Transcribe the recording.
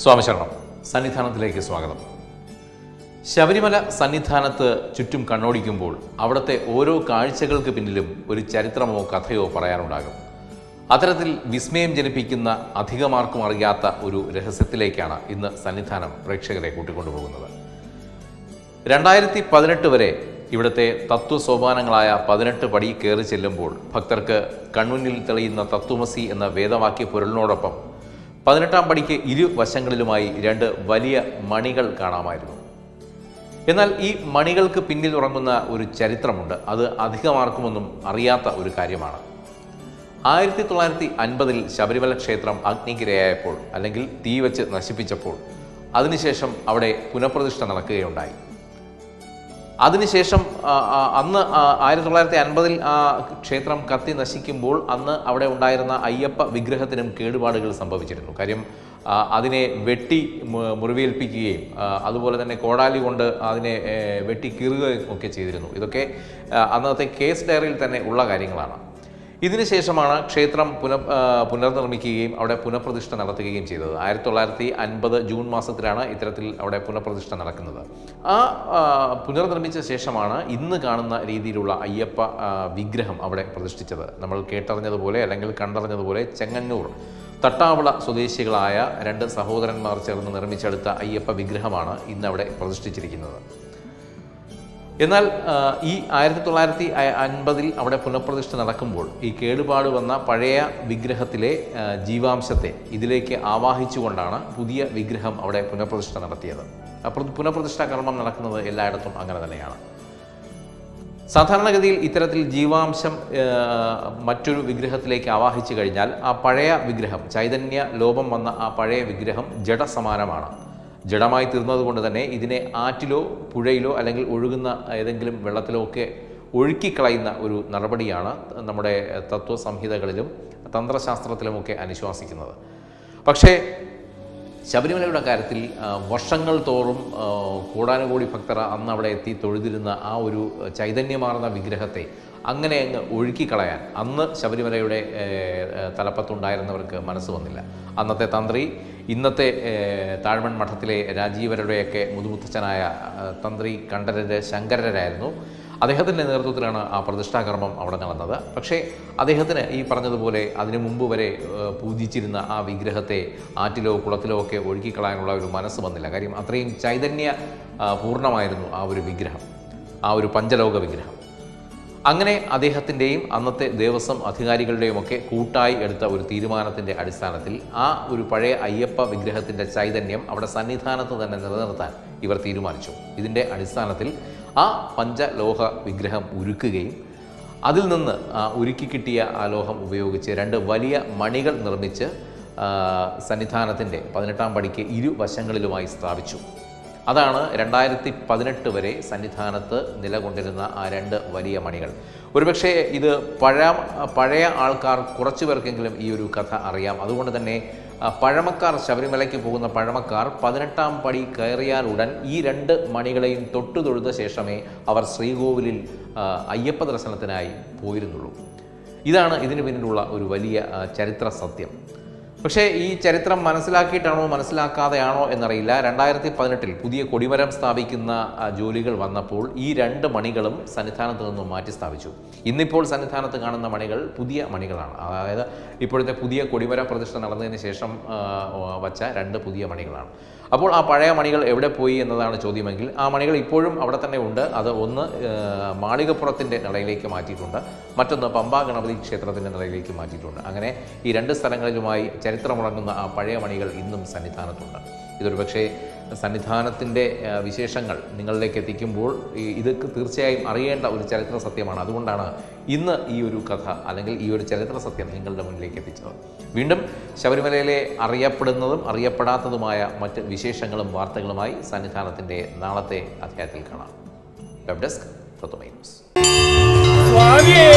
സ്വാമിശരണം സന്നിധാനത്തിലേക്ക് സ്വാഗതം ശബരിമല സന്നിധാനത്ത് ചുറ്റും കണ്ണോടിക്കുമ്പോൾ അവിടുത്തെ ഓരോ കാഴ്ചകൾക്ക് പിന്നിലും ഒരു ചരിത്രമോ കഥയോ പറയാനുണ്ടാകും അത്തരത്തിൽ വിസ്മയം ജനിപ്പിക്കുന്ന അധികമാർക്കും അറിയാത്ത ഒരു രഹസ്യത്തിലേക്കാണ് ഇന്ന് സന്നിധാനം പ്രേക്ഷകരെ കൂട്ടിക്കൊണ്ടുപോകുന്നത് രണ്ടായിരത്തി പതിനെട്ട് വരെ ഇവിടുത്തെ തത്വസോപാനങ്ങളായ പതിനെട്ട് പടി കയറി ചെല്ലുമ്പോൾ ഭക്തർക്ക് കൺമുന്നിൽ തെളിയുന്ന തത്വമസി എന്ന വേദവാക്യ പൊരുളിനോടൊപ്പം പതിനെട്ടാം പടിക്ക് ഇരുവശങ്ങളിലുമായി രണ്ട് വലിയ മണികൾ കാണാമായിരുന്നു എന്നാൽ ഈ മണികൾക്ക് പിന്നിൽ ഉറങ്ങുന്ന ഒരു ചരിത്രമുണ്ട് അത് അധികമാർക്കുമൊന്നും അറിയാത്ത ഒരു കാര്യമാണ് ആയിരത്തി തൊള്ളായിരത്തി അൻപതിൽ ശബരിമല ക്ഷേത്രം അഗ്നിക്കിരയായപ്പോൾ അല്ലെങ്കിൽ തീ വെച്ച് നശിപ്പിച്ചപ്പോൾ അതിനുശേഷം അവിടെ പുനഃപ്രതിഷ്ഠ നടക്കുകയുണ്ടായി അതിനുശേഷം ആ, ആ, അന്ന് ആ, ആയിരത്തി തൊള്ളായിരത്തി അൻപതിൽ ആ ക്ഷേത്രം കത്തി നശിക്കുമ്പോൾ അന്ന് അവിടെ ഉണ്ടായിരുന്ന അയ്യപ്പ വിഗ്രഹത്തിനും കേടുപാടുകൾ സംഭവിച്ചിരുന്നു കാര്യം ആ, അതിനെ വെട്ടി മു- മുറിവേൽപ്പിക്കുകയും ആ, അതുപോലെ തന്നെ കോടാലി കൊണ്ട് അതിനെ ഏ, വെട്ടി കീറുകയും ഒക്കെ ചെയ്തിരുന്നു ഇതൊക്കെ ആ, അന്നത്തെ കേസ് ഡയറിയിൽ തന്നെ ഉള്ള കാര്യങ്ങളാണ് ഇതിനുശേഷമാണ് ക്ഷേത്രം പുന ആ, പുനർനിർമ്മിക്കുകയും അവിടെ പുനഃപ്രതിഷ്ഠ നടത്തുകയും ചെയ്തത് ആയിരത്തി തൊള്ളായിരത്തി അൻപത് ജൂൺ മാസത്തിലാണ് ഇത്തരത്തിൽ അവിടെ പുനഃപ്രതിഷ്ഠ നടക്കുന്നത് ആ ആ, പുനർനിർമ്മിച്ച ശേഷമാണ് ഇന്ന് കാണുന്ന രീതിയിലുള്ള അയ്യപ്പ ആ, വിഗ്രഹം അവിടെ പ്രതിഷ്ഠിച്ചത് നമ്മൾ കേട്ടറിഞ്ഞതുപോലെ അല്ലെങ്കിൽ കണ്ടറിഞ്ഞതുപോലെ ചെങ്ങന്നൂർ തട്ടാവള സ്വദേശികളായ രണ്ട് സഹോദരന്മാർ ചേർന്ന് നിർമ്മിച്ചെടുത്ത അയ്യപ്പ വിഗ്രഹമാണ് ഇന്ന് അവിടെ പ്രതിഷ്ഠിച്ചിരിക്കുന്നത് എന്നാൽ ആ, ഈ ആയിരത്തി തൊള്ളായിരത്തി അൻപതിൽ അവിടെ പുനഃപ്രതിഷ്ഠ നടക്കുമ്പോൾ ഈ കേടുപാട് വന്ന പഴയ വിഗ്രഹത്തിലെ ആ, ജീവാംശത്തെ ഇതിലേക്ക് ആവാഹിച്ചുകൊണ്ടാണ് പുതിയ വിഗ്രഹം അവിടെ പുനഃപ്രതിഷ്ഠ നടത്തിയത് അപ്പോൾ പുനഃപ്രതിഷ്ഠാ കർമ്മം നടക്കുന്നത് എല്ലായിടത്തും അങ്ങനെ തന്നെയാണ് സാധാരണഗതിയിൽ ഇത്തരത്തിൽ ജീവാംശം ആ, മറ്റൊരു വിഗ്രഹത്തിലേക്ക് ആവാഹിച്ചു കഴിഞ്ഞാൽ ആ പഴയ വിഗ്രഹം ചൈതന്യ ലോപം വന്ന ആ പഴയ വിഗ്രഹം ജഡസമാനമാണ് ജഡമായി തീർന്നതുകൊണ്ട് തന്നെ ഇതിനെ ആറ്റിലോ പുഴയിലോ അല്ലെങ്കിൽ ഒഴുകുന്ന ഏതെങ്കിലും വെള്ളത്തിലോ ഒക്കെ ഒഴുക്കിക്കളയുന്ന ഒരു നടപടിയാണ് നമ്മുടെ തത്വസംഹിതകളിലും തന്ത്രശാസ്ത്രത്തിലുമൊക്കെ അനുശ്വാസിക്കുന്നത് പക്ഷേ ശബരിമലയുടെ കാര്യത്തിൽ ആ, വർഷങ്ങൾ തോറും ആ, കോടാനുകോടി ഭക്തർ അന്ന് അവിടെ എത്തി തൊഴുതിരുന്ന ആ ഒരു ചൈതന്യമാർന്ന വിഗ്രഹത്തെ അങ്ങനെ അങ്ങ് ഒഴുക്കിക്കളയാൻ അന്ന് ശബരിമലയുടെ ഏ, ഏ, തലപ്പത്തുണ്ടായിരുന്നവർക്ക് മനസ്സ് വന്നില്ല അന്നത്തെ തന്ത്രി ഇന്നത്തെ ഏ, താഴ്മൺ മഠത്തിലെ രാജീവരുടെയൊക്കെ മുതുമുത്തച്ഛനായ ആ, തന്ത്രി കണ്ഠരര് ശങ്കരരായിരുന്നു അദ്ദേഹത്തിൻ്റെ നേതൃത്വത്തിലാണ് ആ പ്രതിഷ്ഠാകർമ്മം അവിടെ നടന്നത് പക്ഷേ അദ്ദേഹത്തിന് ഈ പറഞ്ഞതുപോലെ അതിനു മുമ്പ് വരെ ഏഹ്, പൂജിച്ചിരുന്ന ആ വിഗ്രഹത്തെ ആറ്റിലോ കുളത്തിലോ ഒക്കെ ഒഴുക്കിക്കളയാനുള്ള ഒരു മനസ്സ് വന്നില്ല കാര്യം അത്രയും ചൈതന്യ ആ, പൂർണ്ണമായിരുന്നു ആ ഒരു വിഗ്രഹം ആ ഒരു പഞ്ചലോക വിഗ്രഹം അങ്ങനെ അദ്ദേഹത്തിൻ്റെയും അന്നത്തെ ദേവസ്വം അധികാരികളുടെയും ഒക്കെ കൂട്ടായി എടുത്ത ഒരു തീരുമാനത്തിൻ്റെ അടിസ്ഥാനത്തിൽ ആ ഒരു പഴയ അയ്യപ്പ വിഗ്രഹത്തിൻ്റെ ചൈതന്യം അവിടെ സന്നിധാനത്ത് തന്നെ നിലനിർത്താൻ ഇവർ തീരുമാനിച്ചു ഇതിൻ്റെ അടിസ്ഥാനത്തിൽ ആ പഞ്ചലോഹ വിഗ്രഹം ഉരുക്കുകയും അതിൽ നിന്ന് ആ ഉരുക്കി കിട്ടിയ ആ ലോഹം ഉപയോഗിച്ച് രണ്ട് വലിയ മണികൾ നിർമ്മിച്ച് ആ, സന്നിധാനത്തിൻ്റെ പതിനെട്ടാം പടിക്ക് ഇരുവശങ്ങളിലുമായി സ്ഥാപിച്ചു അതാണ് രണ്ടായിരത്തി പതിനെട്ട് വരെ സന്നിധാനത്ത് നിലകൊണ്ടിരുന്ന ആ രണ്ട് വലിയ മണികൾ ഒരുപക്ഷെ ഇത് പഴ പഴയ ആൾക്കാർ കുറച്ചു പേർക്കെങ്കിലും ഈ ഒരു കഥ അറിയാം അതുകൊണ്ട് തന്നെ ആ, പഴമക്കാർ ശബരിമലയ്ക്ക് പോകുന്ന പഴമക്കാർ പതിനെട്ടാം പടി കയറിയാലുടൻ ഈ രണ്ട് മണികളെയും തൊട്ടു തൊഴുത ശേഷമേ അവർ ശ്രീകോവിലിൽ ആ, അയ്യപ്പ ദർശനത്തിനായി പോയിരുന്നുള്ളൂ ഇതാണ് ഇതിന് പിന്നിലുള്ള ഒരു വലിയ ആ, ചരിത്ര സത്യം പക്ഷേ ഈ ചരിത്രം മനസ്സിലാക്കിയിട്ടാണോ മനസ്സിലാക്കാതെയാണോ എന്നറിയില്ല രണ്ടായിരത്തി പതിനെട്ടിൽ പുതിയ കൊടിമരം സ്ഥാപിക്കുന്ന ആ, ജോലികൾ വന്നപ്പോൾ ഈ രണ്ട് മണികളും സന്നിധാനത്ത് നിന്നും മാറ്റി സ്ഥാപിച്ചു ഇന്നിപ്പോൾ സന്നിധാനത്ത് കാണുന്ന മണികൾ പുതിയ മണികളാണ് അതായത് ഇപ്പോഴത്തെ പുതിയ കൊടിമര പ്രതിഷ്ഠ നടന്നതിന് ശേഷം ആ, വച്ച രണ്ട് പുതിയ മണികളാണ് അപ്പോൾ ആ പഴയ മണികൾ എവിടെ പോയി എന്നതാണ് ചോദ്യമെങ്കിൽ ആ മണികൾ ഇപ്പോഴും അവിടെ തന്നെ ഉണ്ട് അത് ഒന്ന് ആ, മാളികപ്പുറത്തിൻ്റെ നടയിലേക്ക് മാറ്റിയിട്ടുണ്ട് മറ്റൊന്ന് പമ്പാ ഗണപതി ക്ഷേത്രത്തിൻ്റെ നടയിലേക്ക് മാറ്റിയിട്ടുണ്ട് അങ്ങനെ ഈ രണ്ട് സ്ഥലങ്ങളിലുമായി ചരിത്രമുറങ്ങുന്ന ആ പഴയ മണികൾ ഇന്നും സന്നിധാനത്തുണ്ട് ഇതൊരു പക്ഷേ സന്നിധാനത്തിൻ്റെ ആ, വിശേഷങ്ങൾ നിങ്ങളിലേക്ക് എത്തിക്കുമ്പോൾ ഈ ഇത് തീർച്ചയായും അറിയേണ്ട ഒരു ചരിത്ര സത്യമാണ് അതുകൊണ്ടാണ് ഇന്ന് ഈ ഒരു കഥ അല്ലെങ്കിൽ ഈ ഒരു ചരിത്ര സത്യം നിങ്ങളുടെ മുന്നിലേക്ക് എത്തിച്ചത് വീണ്ടും ശബരിമലയിലെ അറിയപ്പെടുന്നതും അറിയപ്പെടാത്തതുമായ മറ്റ് വിശേഷങ്ങളും വാർത്തകളുമായി സന്നിധാനത്തിൻ്റെ നാളത്തെ അധ്യായത്തിൽ കാണാം വെബ് ഡെസ്ക് തത്വമൈ ന്യൂസ് സ്വാമിയേ